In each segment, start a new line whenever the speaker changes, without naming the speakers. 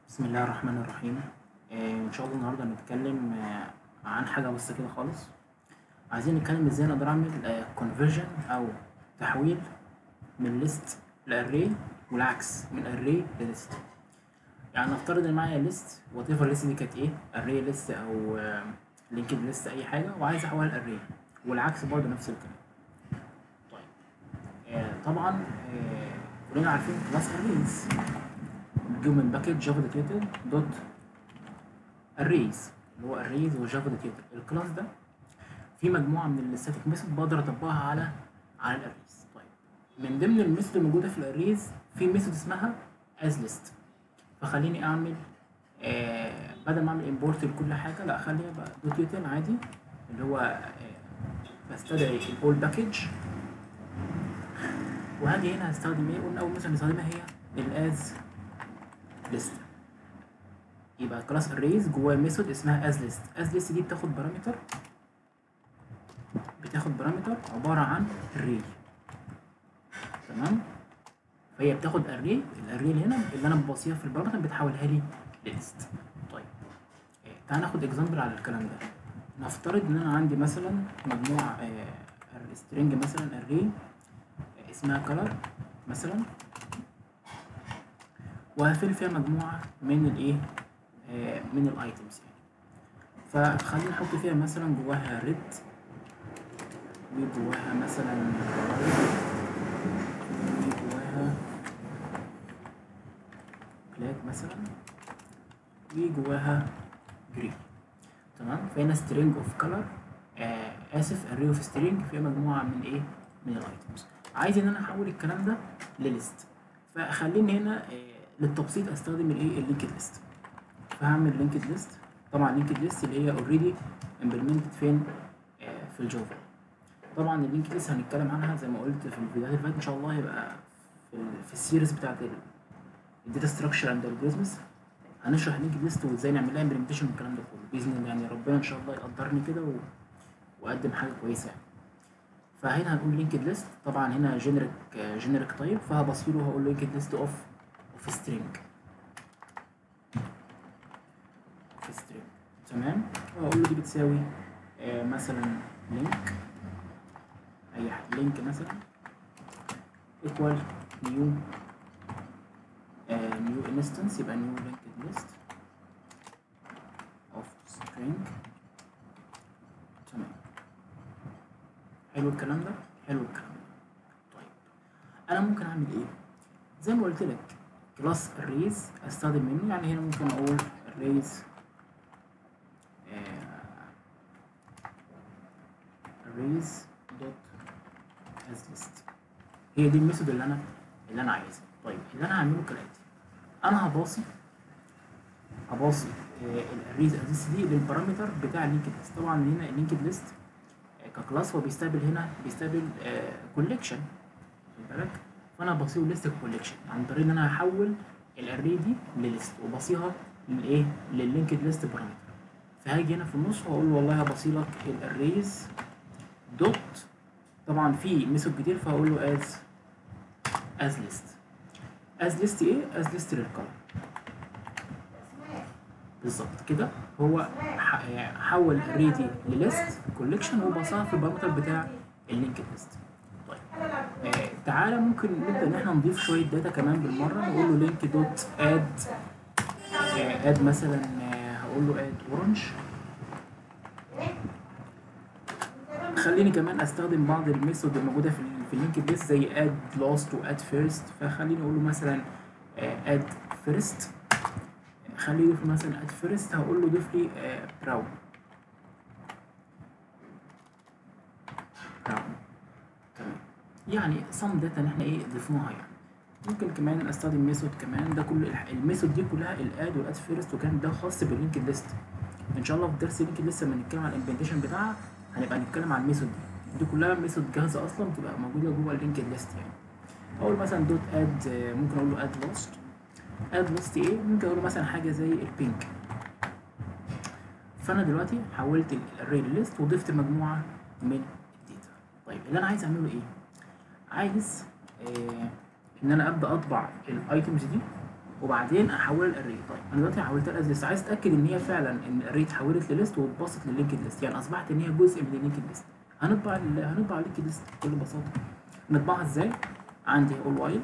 بسم الله الرحمن الرحيم آه، ان شاء الله النهارده هنتكلم آه، عن حاجه بس كده خالص عايزين نتكلم ازاي نقدر اعمل كونفرجن او تحويل من ليست لاري والعكس من اري لليست يعني نفترض ان معايا ليست وات ايفر ليست دي كانت ايه اري ليست او لينكد ليست اي حاجه وعايز احولها لاري والعكس برضه نفس الكلام طيب آه، طبعا آه، كلنا عارفين كلاس اريز بتجيب من باكج جافا ديتيتر دوت اريز اللي هو اريز وجافا ديتيتر الكلاس ده في مجموعه من الستاتيك ميثود بقدر اطبقها على على الاريز طيب من ضمن الميثود الموجوده في الاريز في ميثود اسمها از ليست فخليني اعمل آه بدل ما اعمل امبورت لكل حاجه لا اخليها بقى دوت يوتن عادي اللي هو آه بستدعي الاول باكج وهاجي هنا هستخدم ايه قلنا اول مثلا نستخدمها هي الاز ليست يبقى كلاس اريز جواه ميثود اسمها از ليست از ليست دي بتاخد بارامتر بتاخد بارامتر عباره عن array تمام فهي بتاخد array الاري اللي هنا اللي انا ببصيها في البارامتر بتحولها لي لليست طيب آه، تعال ناخد اكزامبل على الكلام ده نفترض ان انا عندي مثلا مجموعه سترينج مثلا array آه، اسمها color مثلا وهفل فيها مجموعة من الايه آه من الايتمز يعني فخلينا نحط فيها مثلا جواها ريد وجواها مثلا وجواها بلاك مثلا وجواها جرين تمام فهنا string of color آه اسف array of string فيها مجموعة من ايه من الايتمز عايز ان انا احول الكلام ده لليست فخليني هنا آه للتبسيط استخدم الايه اللينكد ليست فهعمل لينكد ليست طبعا لينكد ليست اللي هي اوريدي امبلمنتد فين آه في الجافا طبعا اللينكد ليست هنتكلم عنها زي ما قلت في الفيديوهات اللي فاتت ان شاء الله هيبقى في, ال- في السيريز بتاعت الداتا ستراكشر اند الجوريزمز هنشرح اللينكد ليست وازاي نعمل لها امبلمنتيشن والكلام ده كله باذن الله يعني ربنا ان شاء الله يقدرني كده و... واقدم حاجه كويسه يعني فهنا هنقول لينكد ليست طبعا هنا جينيريك جينيريك تايب فهبصيله هقول له لينكد ليست اوف اوف string اوف string تمام واقول له دي بتساوي آه مثلا لينك اي حاجه لينك مثلا equal new آه new instance يبقى new linked list of string تمام حلو الكلام ده حلو الكلام ده طيب انا ممكن اعمل ايه زي ما قلت لك كلاس الريز استخدم منه يعني هنا ممكن اقول الريز الريز دوت از ليست هي دي الميثود اللي انا اللي انا عايزها طيب اللي انا هعمله كالاتي انا هباصي هباصي الريز از ليست دي للبارامتر بتاع اللينكد ليست طبعا هنا اللينكد ليست ككلاس هو بيستقبل هنا بيستقبل كوليكشن خد بالك فانا بصيه ليست كوليكشن عن طريق ان انا هحول الاري دي لليست وبصيها للايه لللينكد ليست بارامتر فهاجي هنا في النص واقول له والله هبصي لك الاريز دوت طبعا في ميثود كتير فهقول له از از ليست از ليست ايه از ليست للكلر بالظبط كده هو ح- حول الاري دي لليست كوليكشن وبصاها في البارامتر بتاع اللينكد ليست طيب آه تعالى ممكن نبدا ان احنا نضيف شويه داتا كمان بالمره نقول له لينك دوت اد اد مثلا آه هقول له اد اورنج خليني كمان استخدم بعض الميثود الموجوده في ال- في اللينك ليست زي اد لاست واد فيرست فخليني اقول له مثلا اد فيرست خليه يضيف لي مثلا اد فيرست هقول له ضيف لي براون براون تمام يعني سم داتا ان احنا ايه ضفناها يعني ممكن كمان استخدم ميثود كمان ده كل الح- الميثود دي كلها الاد والاد فيرست وكان ده خاص باللينكد ليست ان شاء الله في درس اللينكد ليست لما نتكلم عن الامبلمنتيشن بتاعها هنبقى نتكلم عن الميثود دي دي كلها ميثود جاهزه اصلا بتبقى موجوده جوه اللينكد ليست يعني اقول مثلا دوت اد ممكن اقول له اد لوست اد لوست ايه ممكن اقول له مثلا حاجه زي البينك فانا دلوقتي حولت الاري ليست وضفت مجموعه من الداتا طيب اللي انا عايز اعمله ايه عايز آه ان انا ابدا اطبع الايتمز دي وبعدين احول الاري طيب انا دلوقتي حولتها لاز ليست عايز اتاكد ان هي فعلا ان الاري اتحولت لليست واتبسط لللينكد ليست يعني اصبحت ان هي جزء من اللينكد ليست هنطبع ال- هنطبع اللينكد ليست بكل بساطه نطبعها ازاي عندي اقول وايل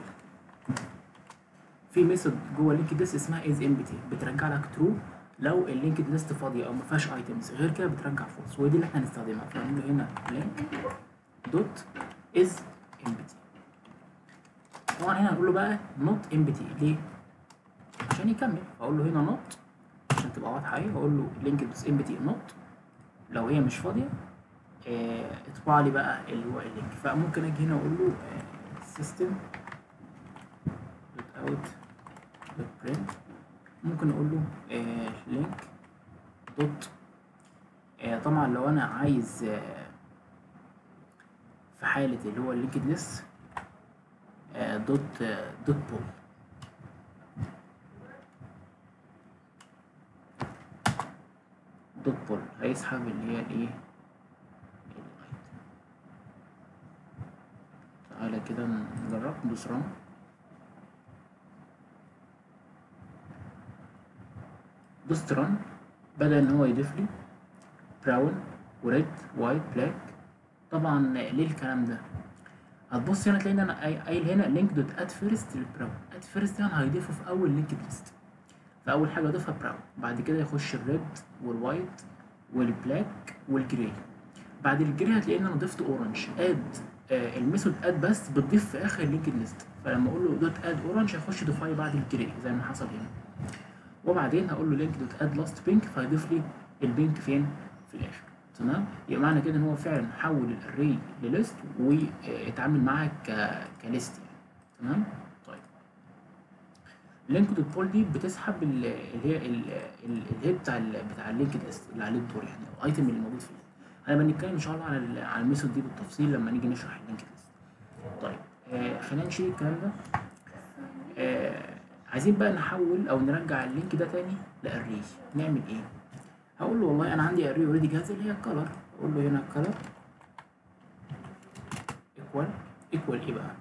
في ميثود جوه اللينكد ليست اسمها از امبتي بترجع لك ترو لو اللينكد ليست فاضيه او ما فيهاش ايتمز غير كده بترجع فولس ودي اللي احنا هنستخدمها فنقول له هنا لينك دوت از امبتي طبعا هنا هنقول له بقى نوت امبتي ليه؟ عشان يكمل فاقول له هنا نوت عشان تبقى واضحه اهي واقول له لينك دوت امبتي نوت لو هي مش فاضيه آه، اطبع لي بقى اللي هو اللينك فممكن اجي هنا واقول له سيستم دوت اوت دوت برنت ممكن اقول له لينك دوت طبعا لو انا عايز آه، في حالة اللي هو اللينكد ليست دوت آه، دوت بول دوت بول هيسحب اللي هي الايه الايتم تعالى كده نجرب ندوس رن دوست رن بدأ ان هو يضيف لي براون وريد وايت بلاك طبعا ليه الكلام ده هتبص هنا تلاقي ان انا قاي- قايل هنا لينك دوت اد فيرست للبراون اد فيرست يعني هيضيفه في اول لينكد ليست فاول حاجه اضيفها براون بعد كده يخش الريد والوايت والبلاك والجراي بعد الجراي هتلاقي ان انا ضفت اورنج اد آه الميثود اد بس بتضيف في اخر اللينكد ليست فلما اقول له دوت اد اورنج هيخش يضيفها لي بعد الجراي زي ما حصل هنا وبعدين هقول له لينك دوت اد لاست بينك فهيضيف لي البينك فين في الاخر تمام يبقى معنى كده ان هو فعلا حول الاري لليست واتعامل معاها ك كليست يعني تمام طيب لينك دوت بول دي بتسحب ال- اللي هي ال- ال- الهيد بتاع ال بتاع اللينك ليست اللي عليه الدور يعني او الايتم اللي موجود فيه هنبقى نتكلم ان شاء الله على ال- على الميثود دي بالتفصيل لما نيجي نشرح اللينك ليست طيب آه خلينا نشيل الكلام ده آه عايزين بقى نحول او نرجع اللينك ده تاني لاري نعمل ايه هقول له والله انا عندي اري اوريدي جاهزه اللي هي الكلر اقول له هنا كلر ايكوال ايكوال ايه بقى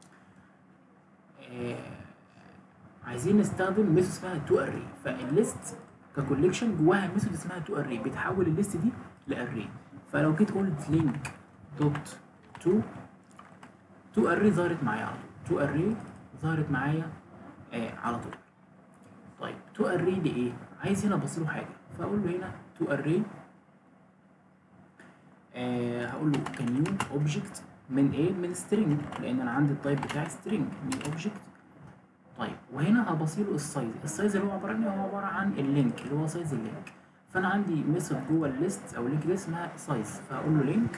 آه عايزين نستخدم ميثود اسمها تو اري فالليست ككوليكشن جواها ميثود اسمها تو اري بتحول الليست دي لاري فلو جيت قلت لينك دوت تو تو اري ظهرت معايا على طول تو اري ظهرت معايا آه على طول طيب تو اري دي ايه عايز هنا ابص له حاجه فاقول له هنا تو اري آه هقول له كان يو اوبجكت من ايه من سترينج لان انا عندي التايب بتاعي سترينج من اوبجكت طيب وهنا هبصي له السايز السايز اللي هو عباره عن ايه هو عباره عن اللينك اللي هو سايز اللينك فانا عندي ميثود جوه الليست او اللينك دي اسمها سايز فهقول له لينك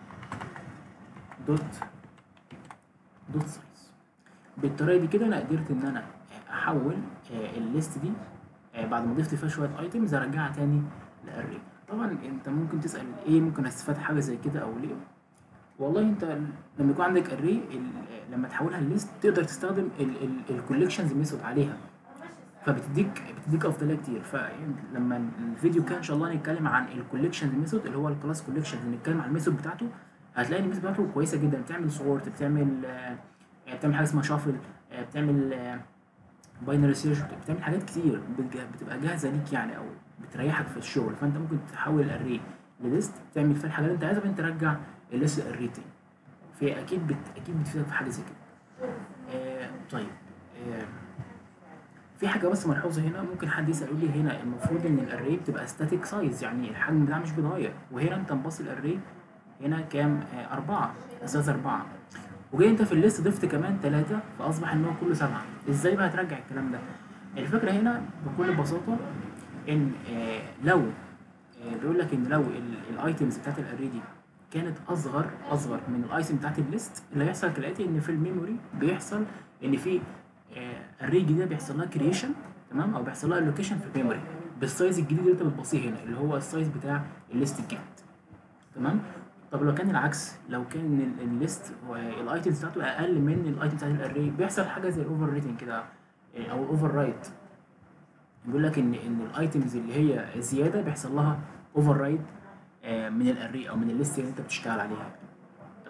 دوت دوت سايز بالطريقه دي كده انا قدرت ان انا احول آه، الليست دي آه، بعد ما ضفت فيها شويه ايتمز ارجعها تاني لاري طبعا انت ممكن تسال ايه ممكن استفاد حاجه زي كده او ليه والله انت لما يكون عندك اري لما تحولها لليست تقدر تستخدم الكوليكشنز ميثود عليها فبتديك بتديك افضليه كتير فلما الفيديو كان ان شاء الله نتكلم عن الكوليكشنز ميثود اللي هو الكلاس كوليكشنز نتكلم عن الميثود بتاعته هتلاقي الميثود بتاعته كويسه جدا بتعمل سورت بتعمل آه، بتعمل حاجه اسمها شافل بتعمل باينري سيرش بتعمل حاجات كتير بتج- بتبقى جاهزه ليك يعني او بتريحك في الشغل فانت ممكن تحول الاري لليست تعمل فيها الحاجات اللي انت عايزها وبعدين ترجع الليست الاري تاني فاكيد بت... اكيد بتفيدك في حاجه زي كده آه طيب آه في حاجه بس ملحوظه هنا ممكن حد يسال يقول لي هنا المفروض ان الاري بتبقى ستاتيك سايز يعني الحجم بتاعها مش بيتغير وهنا انت مبص الاري هنا كام آه أربعة أساس أربعة وجاي انت في الليست ضفت كمان ثلاثة فأصبح إن هو كله سبعة إزاي بقى هترجع الكلام ده؟ الفكرة هنا بكل بساطة إن آه لو آه بيقول لك إن لو الأيتمز بتاعت الأري دي كانت أصغر أصغر من الأيتم بتاعت الليست اللي هيحصل كالآتي إن في الميموري بيحصل إن في أري جديدة بيحصل لها كريشن تمام أو بيحصل لها لوكيشن في الميموري بالسايز الجديد اللي أنت بتبصيه هنا اللي هو السايز بتاع الليست الجديد تمام طب لو كان العكس لو كان ال- الليست الايتمز بتاعته اقل من الايتم بتاعت الاري بيحصل حاجه زي الاوفر ريتنج كده إيه، او الاوفر رايت بيقول لك ان ان الايتمز اللي هي زياده بيحصل لها اوفر رايت من الاري او من الليست اللي انت بتشتغل عليها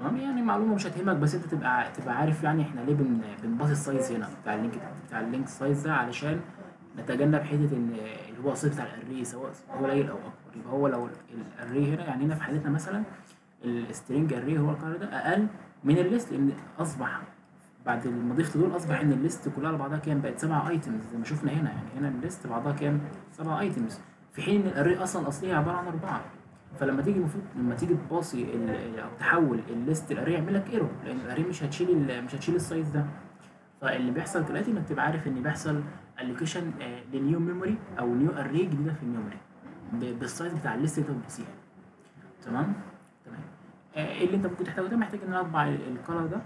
تمام يعني معلومه مش هتهمك بس انت تبقى تبقى عارف يعني احنا ليه بن بنباصي السايز هنا بتاع اللينك بتاع اللينك سايز ده علشان نتجنب حته ان اللي هو السايز بتاع الاري سواء هو قليل او اكبر يبقى هو لو الاري هنا يعني هنا في حالتنا مثلا السترنج اري هو القرار ده اقل من الليست لان اصبح بعد ما ضفت دول اصبح ان الليست كلها على بعضها كام بقت سبعة ايتمز زي ما شفنا هنا يعني هنا الليست بعضها كام سبعة ايتمز في حين ان الاري اصلا اصليه عباره عن اربعه فلما تيجي المفروض لما تيجي تباصي ال- او تحول الليست الاري يعمل لك ايرور لان الاري مش هتشيل ال- مش هتشيل السايز ده فاللي بيحصل دلوقتي انك تبقى عارف ان بيحصل الوكيشن لنيو ميموري او نيو اري جديده في الميموري ب- بالسايز بتاع الليست اللي انت بتبصيها تمام تمام آه، ايه اللي انت ممكن تحتاجه ده محتاج ان انا اطبع الكلر ده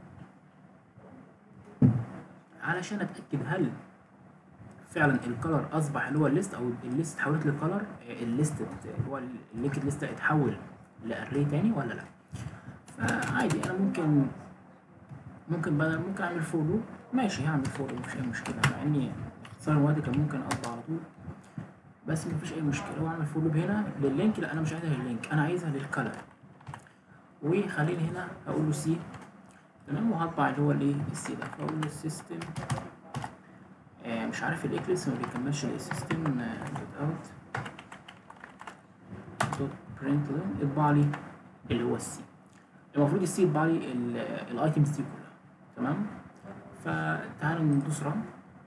علشان اتاكد هل فعلا الكلر اصبح اللي هو الليست او الليست اتحولت لكلر الليست اللي هو اللينكد ليست اتحول لاري تاني ولا لا فعادي انا ممكن ممكن بدل ممكن اعمل فور لوب ماشي هعمل فور لوب مفيش اي مشكله مع اني اختصار الوقت كان ممكن اطبع على طول بس مفيش اي مشكله واعمل فور لوب هنا لللينك لا انا مش عايزها لللينك انا عايزها للكلر وخليني هنا هقول له سي تمام وهطبع اللي هو الايه السي ده فاقول له السيستم آه مش عارف الاكليس ما بيكملش السيستم دوت اوت دوت برنت اطبع لي اللي هو السي المفروض السي يطبع لي الايتمز دي كلها تمام فتعالوا ندوس ران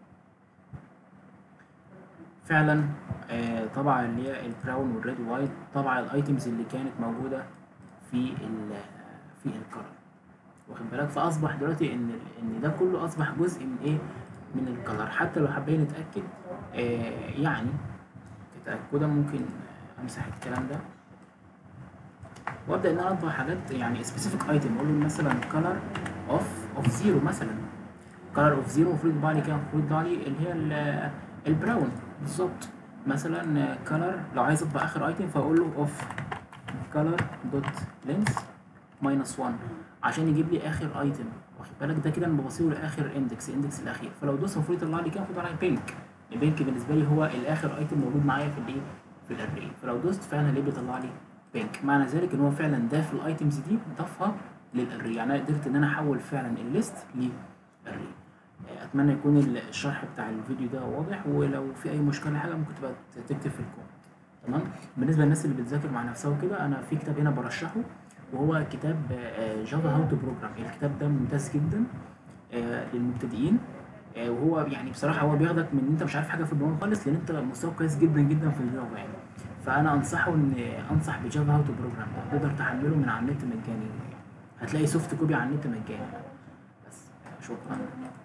فعلا آه طبع اللي هي البراون والريد وايت طبع الايتمز اللي كانت موجوده في ال في الكلر واخد بالك فاصبح دلوقتي ان ان ده كله اصبح جزء من ايه من الكلر حتى لو حابين نتاكد آه يعني كتاكدا ممكن امسح الكلام ده وابدا ان انا اطبع حاجات يعني سبيسيفيك ايتم اقول له مثلا كلر اوف اوف زيرو مثلا كلر اوف زيرو المفروض يطبع لي كام المفروض يطبع لي اللي هي ال- البراون بالظبط مثلا كلر لو عايز اطبع اخر ايتم فاقول له اوف كلر دوت لينس ماينس 1 عشان يجيب لي اخر ايتم واخد بالك ده كده انا ببصيه لاخر اندكس الاندكس الاخير فلو دوست المفروض يطلع لي كام المفروض يطلع لي بينك البينك بالنسبه لي هو الاخر ايتم موجود معايا في الايه في الاري فلو دوست فعلا ليه بيطلع لي بينك معنى ذلك ان هو فعلا ضاف الايتمز دي ضافها للاري يعني انا قدرت ان انا احول فعلا الليست لاري اتمنى يكون الشرح بتاع الفيديو ده واضح ولو في اي مشكله حاجه ممكن تبقى تكتب في الكومنت تمام بالنسبه للناس اللي بتذاكر مع نفسها وكده انا في كتاب هنا برشحه وهو كتاب جافا هاو تو بروجرام الكتاب ده ممتاز جدا آه، للمبتدئين آه، وهو يعني بصراحه هو بياخدك من انت مش عارف حاجه في البرمجه خالص لان انت مستواك كويس جدا جدا في الجافا يعني فانا انصحه ان انصح بجافا هاو تو بروجرام ده تقدر تحمله من على النت مجاني هتلاقي سوفت كوبي على النت مجاني بس شكرا